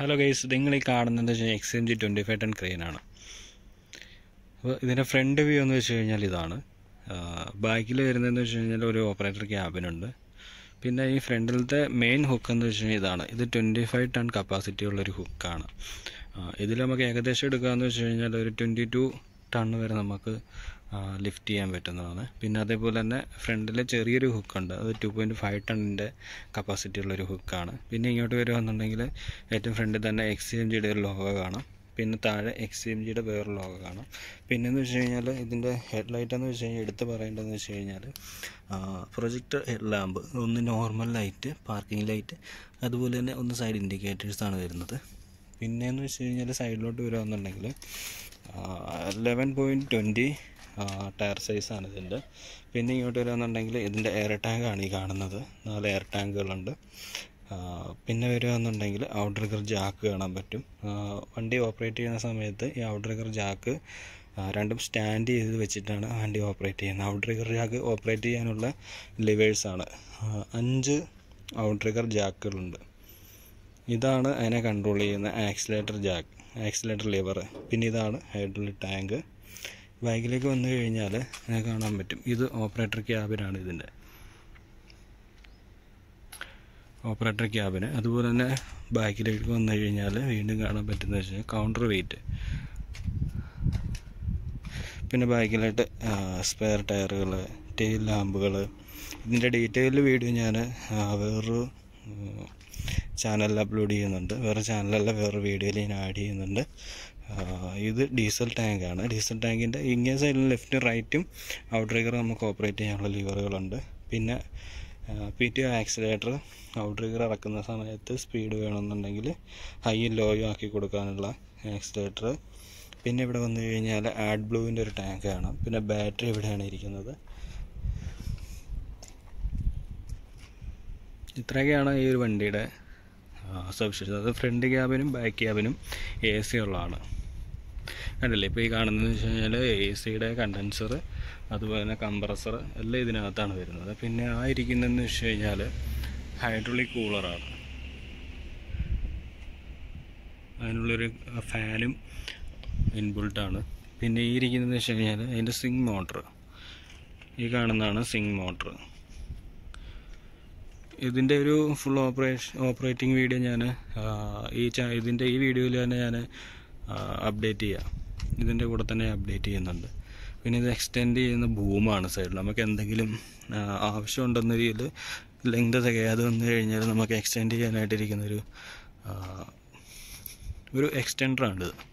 hello guys നിങ്ങൾ ഈ കാണുന്നത് വെച്ച് കഴിഞ്ഞാൽ X M G twenty five ten ക്രെയിനാണ് അപ്പോൾ ഇതിൻ്റെ ഫ്രണ്ട് വ്യൂ എന്ന് വെച്ച് കഴിഞ്ഞാൽ ഇതാണ് ബാക്കിൽ വരുന്നതെന്ന് വെച്ച് കഴിഞ്ഞാൽ ഒരു ഓപ്പറേറ്റർ ക്യാബിനുണ്ട് പിന്നെ ഈ ഫ്രണ്ടിലത്തെ മെയിൻ ഹുക്ക് എന്ന് വെച്ച് കഴിഞ്ഞാൽ ഇതാണ് ഇത് ട്വൻറ്റി ഫൈവ് ടൺ കപ്പാസിറ്റി ഉള്ളൊരു ഹുക്കാണ് ഇതിൽ നമുക്ക് ഏകദേശം എടുക്കാമെന്ന് വെച്ച് കഴിഞ്ഞാൽ ഒരു ട്വൻറ്റി ടു ടൺ വരെ നമുക്ക് ലിഫ്റ്റ് ചെയ്യാൻ പറ്റുന്നതാണ് പിന്നെ അതേപോലെ തന്നെ ഫ്രണ്ടിൽ ചെറിയൊരു ഹുക്കുണ്ട് അത് ടു പോയിൻറ്റ് ഫൈവ് ടണ്ണിൻ്റെ കപ്പാസിറ്റി ഉള്ളൊരു ഹുക്കാണ് പിന്നെ ഇങ്ങോട്ട് വരുവാണെന്നുണ്ടെങ്കിൽ ഏറ്റവും ഫ്രണ്ടിൽ തന്നെ എക്സ് എം ജിയുടെ ഒരു ലോഗോ കാണാം പിന്നെ താഴെ എക്സ് എം ജിയുടെ വേറൊരു ലോഗോ കാണാം പിന്നെ എന്ന് വെച്ച് കഴിഞ്ഞാൽ ഇതിൻ്റെ ഹെഡ് ലൈറ്റ് എന്ന് വെച്ച് കഴിഞ്ഞാൽ എടുത്ത് പറയേണ്ടതെന്ന് വെച്ച് കഴിഞ്ഞാൽ പ്രൊജക്ടർ ഹെഡ് ലാമ്പ് ഒന്ന് നോർമൽ ലൈറ്റ് പാർക്കിംഗ് ലൈറ്റ് അതുപോലെ തന്നെ ഒന്ന് സൈഡ് ഇൻഡിക്കേറ്റേഴ്സാണ് വരുന്നത് പിന്നെ എന്ന് വെച്ച് കഴിഞ്ഞാൽ സൈഡിലോട്ട് വരുവാണെന്നുണ്ടെങ്കിൽ ലെവൻ പോയിൻറ്റ് ട്വൻറ്റി ടയർ സൈസാണ് ഇതിൻ്റെ പിന്നെ ഇങ്ങോട്ട് വരികയാണെന്നുണ്ടെങ്കിൽ ഇതിൻ്റെ എയർ ടാങ്കാണ് ഈ കാണുന്നത് നാല് എയർ ടാങ്കുകളുണ്ട് പിന്നെ വരികയാണെന്നുണ്ടെങ്കിൽ ഔട്ട്റിഗർ ജാക്ക് കാണാൻ പറ്റും വണ്ടി ഓപ്പറേറ്റ് ചെയ്യുന്ന സമയത്ത് ഈ ഔട്ട്റിഗർ ജാക്ക് രണ്ടും സ്റ്റാൻഡ് ചെയ്ത് വെച്ചിട്ടാണ് വണ്ടി ഓപ്പറേറ്റ് ചെയ്യുന്നത് ഔട്ട്റിഗർ ജാക്ക് ഓപ്പറേറ്റ് ചെയ്യാനുള്ള ലിവേഴ്സാണ് അഞ്ച് ഔട്ട്റിഗർ ജാക്കുകളുണ്ട് ഇതാണ് അതിനെ കൺട്രോൾ ചെയ്യുന്ന ആക്സിലേറ്റർ ജാക്ക് ആക്സിലേറ്റർ ലിവർ പിന്നെ ഇതാണ് ഹൈഡ്രോളിക് ടാങ്ക് ബാക്കിലേക്ക് വന്നു കഴിഞ്ഞാൽ കാണാൻ പറ്റും ഇത് ഓപ്പറേറ്റർ ക്യാബിനാണ് ഇതിൻ്റെ ഓപ്പറേറ്റർ ക്യാബിന് അതുപോലെ തന്നെ ബാക്കിലേക്ക് വന്നു കഴിഞ്ഞാൽ വീണ്ടും കാണാൻ പറ്റുന്നത് വെച്ച് കഴിഞ്ഞാൽ കൗണ്ടർ വെയിറ്റ് പിന്നെ ബാക്കിലായിട്ട് സ്പെയർ ടയറുകൾ ടെയിൽ ലാമ്പുകൾ ഇതിൻ്റെ ഡീറ്റെയിൽ വീഡിയോ ഞാൻ വേറൊരു ചാനലിൽ അപ്ലോഡ് ചെയ്യുന്നുണ്ട് വേറെ ചാനലല്ല വേറെ വീഡിയോയിൽ ഞാൻ ആഡ് ചെയ്യുന്നുണ്ട് ഇത് ഡീസൽ ടാങ്കാണ് ഡീസൽ ടാങ്കിൻ്റെ ഇങ്ങേ സൈഡിൽ ലെഫ്റ്റും റൈറ്റും ഔട്ട്റിഗർ നമുക്ക് ഓപ്പറേറ്റ് ചെയ്യാനുള്ള ലിവറുകളുണ്ട് പിന്നെ പി ടി ആക്സിലേറ്റർ ഔട്ട്റിഗർ ഇറക്കുന്ന സമയത്ത് സ്പീഡ് വേണമെന്നുണ്ടെങ്കിൽ ഹൈയും ലോയും ആക്കി കൊടുക്കാനുള്ള ആക്സിലേറ്റർ പിന്നെ ഇവിടെ വന്നു കഴിഞ്ഞാൽ ആഡ് ബ്ലൂവിൻ്റെ ഒരു ടാങ്ക് കാണാം പിന്നെ ബാറ്ററി ഇവിടെയാണ് ഇരിക്കുന്നത് ഇത്രയൊക്കെയാണ് ഈ ഒരു വണ്ടിയുടെ സവിശേഷത അത് ഫ്രണ്ട് ക്യാബിനും ബാക്ക് ക്യാബിനും എ സി ഉള്ളതാണ് കണ്ടില്ലേ ഇപ്പോൾ ഈ കാണുന്നത് വെച്ച് കഴിഞ്ഞാൽ എ സിയുടെ കണ്ടൻസർ അതുപോലെ തന്നെ കംപ്രസർ എല്ലാം ഇതിനകത്താണ് വരുന്നത് പിന്നെ ആ ഇരിക്കുന്നതെന്ന് വെച്ച് കഴിഞ്ഞാൽ ഹൈഡ്രോളിക് കൂളറാണ് അതിനുള്ളൊരു ഫാനും ഇൻബുൾട്ടാണ് പിന്നെ ഈ ഇരിക്കുന്നതെന്ന് വെച്ച് കഴിഞ്ഞാൽ അതിൻ്റെ സിങ് മോട്ടർ ഈ കാണുന്നതാണ് സിങ് മോട്ടർ ഇതിൻ്റെ ഒരു ഫുൾ ഓപ്പറേഷൻ ഓപ്പറേറ്റിംഗ് വീഡിയോ ഞാൻ ഈ ഇതിൻ്റെ ഈ വീഡിയോയിൽ തന്നെ ഞാൻ അപ്ഡേറ്റ് ചെയ്യാം ഇതിൻ്റെ കൂടെ തന്നെ അപ്ഡേറ്റ് ചെയ്യുന്നുണ്ട് പിന്നെ ഇത് എക്സ്റ്റെൻഡ് ചെയ്യുന്ന ഭൂമാണ് സൈഡിൽ നമുക്ക് എന്തെങ്കിലും ആവശ്യമുണ്ടെന്ന രീതിയിൽ ലെങ്ത് തികയാതെ വന്നു കഴിഞ്ഞാൽ നമുക്ക് എക്സ്റ്റെൻഡ് ചെയ്യാനായിട്ടിരിക്കുന്നൊരു ഒരു എക്സ്റ്റെൻഡറാണിത്